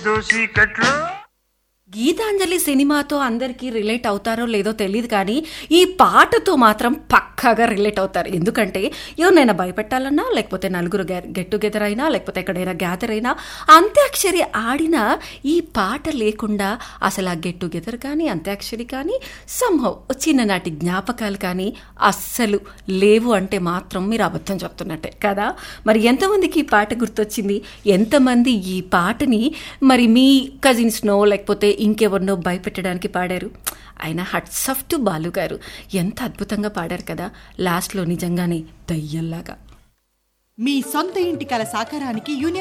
చీకట్లో గీతాంజలి సినిమాతో అందరికీ రిలేట్ అవుతారో లేదో తెలియదు కానీ ఈ పాటతో మాత్రం పక్కాగా రిలేట్ అవుతారు ఎందుకంటే ఎవరినైనా భయపెట్టాలన్నా లేకపోతే నలుగురు గెట్ టుగెదర్ అయినా లేకపోతే ఎక్కడైనా గ్యాదర్ అయినా అంత్యాక్షరి ఆడిన ఈ పాట లేకుండా అసలు ఆ గెట్ టుగెదర్ కానీ అంత్యాక్షరి కానీ సంహవ్ చిన్ననాటి జ్ఞాపకాలు కానీ అస్సలు లేవు అంటే మాత్రం మీరు అబద్ధం చెప్తున్నట్టే కదా మరి ఎంతమందికి ఈ పాట గుర్తొచ్చింది ఎంతమంది ఈ పాటని మరి మీ కజిన్స్నో లేకపోతే ఇంకెవరినో భయపెట్టడానికి పాడారు ఆయన హట్స్ ఆఫ్ టు బాలు గారు ఎంత అద్భుతంగా పాడారు కదా లాస్ట్లో నిజంగానే దయ్యంలాగా మీ సొంత ఇంటి కల సాకారానికి యూనియన్